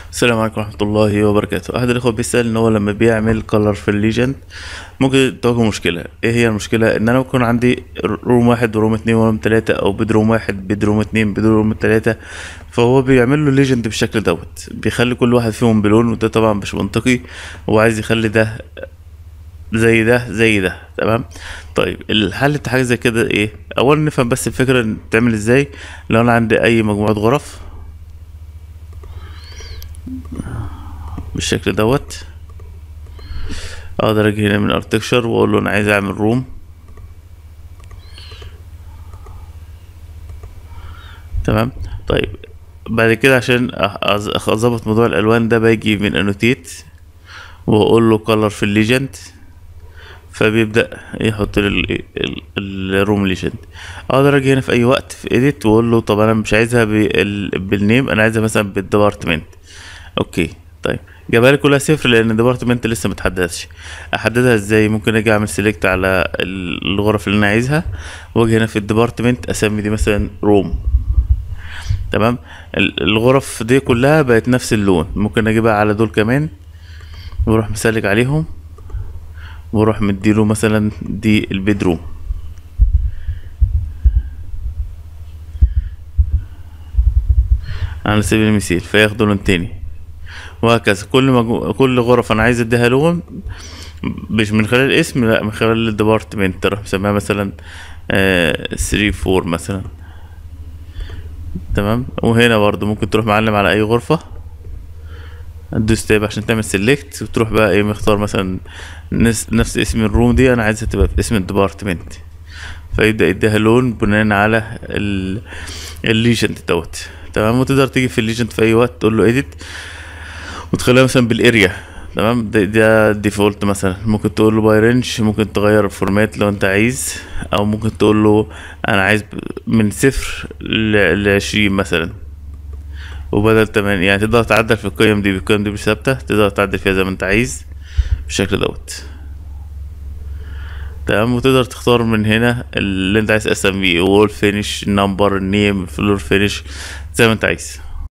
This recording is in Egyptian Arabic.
السلام عليكم ورحمة الله وبركاته أحد الإخوة بيسأل إن هو لما بيعمل كولر في الليجند ممكن تواجهه مشكلة إيه هي المشكلة إن أنا بكون عندي روم واحد وروم اتنين وروم تلاتة أو بدروم واحد بدروم اتنين بدروم تلاتة فهو بيعمل له ليجند بالشكل دوت بيخلي كل واحد فيهم بلون وده طبعا مش منطقي هو عايز يخلي ده زي ده زي ده تمام طيب الحل بتاع حاجه زي كده ايه اولا نفهم بس الفكره بتعمل ازاي لو انا عندي اي مجموعه غرف بالشكل دوت اقدر اجي هنا من ارتكشر واقول له انا عايز اعمل روم تمام طيب بعد كده عشان أخ- اظبط موضوع الالوان ده باجي من انوتيت واقول له color في الليجند فبيبدأ يحط لي ال- ال- الروم ليجند اقدر اجي هنا في اي وقت في edit واقول له طب انا مش عايزها بال- بالنيم انا عايزها مثلا بالديبارتمنت اوكي طيب جابها لي كلها صفر لان الديبارتمنت لسه متحددش احددها ازاي ممكن اجي اعمل سيلكت على ال- الغرف اللي انا عايزها واجي هنا في الديبارتمنت اسمي دي مثلا روم تمام ال- الغرف دي كلها بقت نفس اللون ممكن اجي بقى على دول كمان واروح مسلك عليهم واروح مديله مثلا دي البيدروم على سبيل المثال فياخدوا لون تاني وهكذا كل مجمو... كل غرف انا عايز اديها لون مش من خلال الاسم لا من خلال الديبارتمنت اروح مسميها مثلا ثري فور مثلا تمام وهنا برضو ممكن تروح معلم على اي غرفة تدوس تاب عشان تعمل سيلكت وتروح بقى ايه مختار مثلا نفس, نفس اسم الروم دي انا عايزها تبقى في اسم الديبارتمنت فيبدأ يديها لون بناء على ال... الليجند دوت تمام وتقدر تيجي في الليجند في اي وقت تقول له edit وتخليها مثلا بالاريا تمام ده ده ديفولت مثلا ممكن تقول له باي رينج ممكن تغير الفورمات لو انت عايز او ممكن تقول له انا عايز من صفر ل 20 مثلا وبدل تمام يعني تقدر تعدل في القيم دي القيم دي مش ثابته تقدر تعدل فيها زي ما انت عايز بالشكل دوت تمام وتقدر تختار من هنا اللي انت عايز اسميه وول فينش نمبر نيم فلور فينش زي ما انت عايز